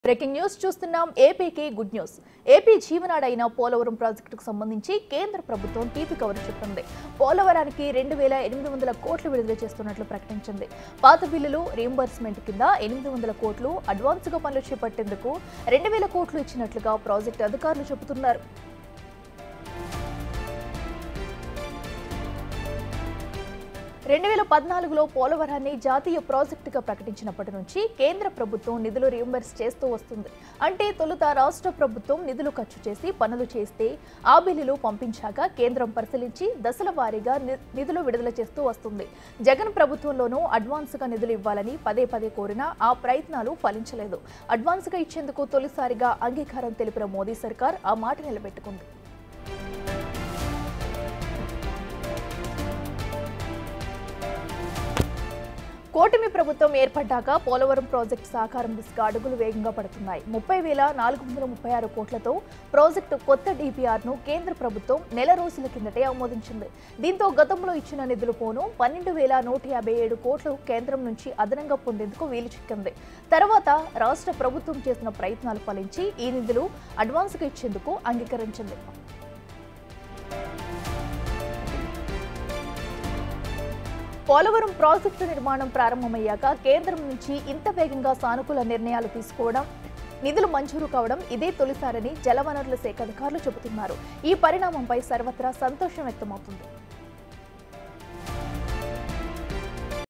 breaking news చూస్తున్నాం ఏపీకి good news A P జీవనాడైన పోలవరం ప్రాజెక్టుకు సంబంధించి కేంద్ర ప్రభుత్వం తీపి కవర్ చెప్పింది పోలవరానికి రెండు వేల ఎనిమిది వందల కోట్లు విడుదల చేస్తున్నట్లు ప్రకటించింది పాత బిల్లులు రీంబర్స్మెంట్ కింద ఎనిమిది వందల కోట్లు అడ్వాన్స్గా పనులు చేపట్టేందుకు రెండు వేల కోట్లు ఇచ్చినట్లుగా ప్రాజెక్టు అధికారులు చెబుతున్నారు రెండు వేల పద్నాలుగులో పోలవరాన్ని జాతీయ ప్రాజెక్టుగా ప్రకటించినప్పటి నుంచి కేంద్ర ప్రభుత్వం నిధులు రియంబర్స్ చేస్తూ వస్తుంది అంటే తొలుత రాష్ట్ర ప్రభుత్వం నిధులు ఖర్చు చేసి పనులు చేస్తే ఆ బిల్లులు పంపించాక కేంద్రం పరిశీలించి దశల వారీగా ని- నిధులు విడుదల చేస్తూ వస్తుంది జగన్ ప్రభుత్వంలోనూ అడ్వాన్స్గా నిధులు ఇవ్వాలని పదే పదే కోరినా ఆ ప్రయత్నాలు ఫలించలేదు అడ్వాన్స్గా ఇచ్చేందుకు తొలిసారిగా అంగీకారం తెలిపిన మోదీ సర్కార్ ఆ మాట నిలబెట్టుకుంది కూటమి ప్రభుత్వం ఏర్పడ్డాక పోలవరం ప్రాజెక్టు సాకారం దిశగా అడుగులు వేగంగా పడుతున్నాయి ముప్పై వేల నాలుగు వందల ముప్పై ఆరు కోట్లతో ప్రాజెక్టు కొత్త డిపిఆర్ను కేంద్ర ప్రభుత్వం నెల రోజుల కిందటే ఆమోదించింది దీంతో గతంలో ఇచ్చిన నిధులు పోను పన్నెండు వేల నూట యాభై ఏడు కోట్లు కేంద్రం నుంచి అదనంగా పొందేందుకు వీలు చిక్కింది తర్వాత రాష్ట్ర ప్రభుత్వం చేసిన ప్రయత్నాలు ఫలించి ఈ నిధులు అడ్వాన్స్గా ఇచ్చేందుకు అంగీకరించింది పోలవరం ప్రాజెక్టు నిర్మాణం ప్రారంభమయ్యాక కేంద్రం నుంచి ఇంత వేగంగా సానుకూల నిర్ణయాలు తీసుకోవడం నిధులు మంజూరు కావడం ఇదే తొలిసారని జలవనరుల శాఖ అధికారులు చెబుతున్నారు ఈ పరిణామంపై సర్వత్రా సంతోషం వ్యక్తమవుతుంది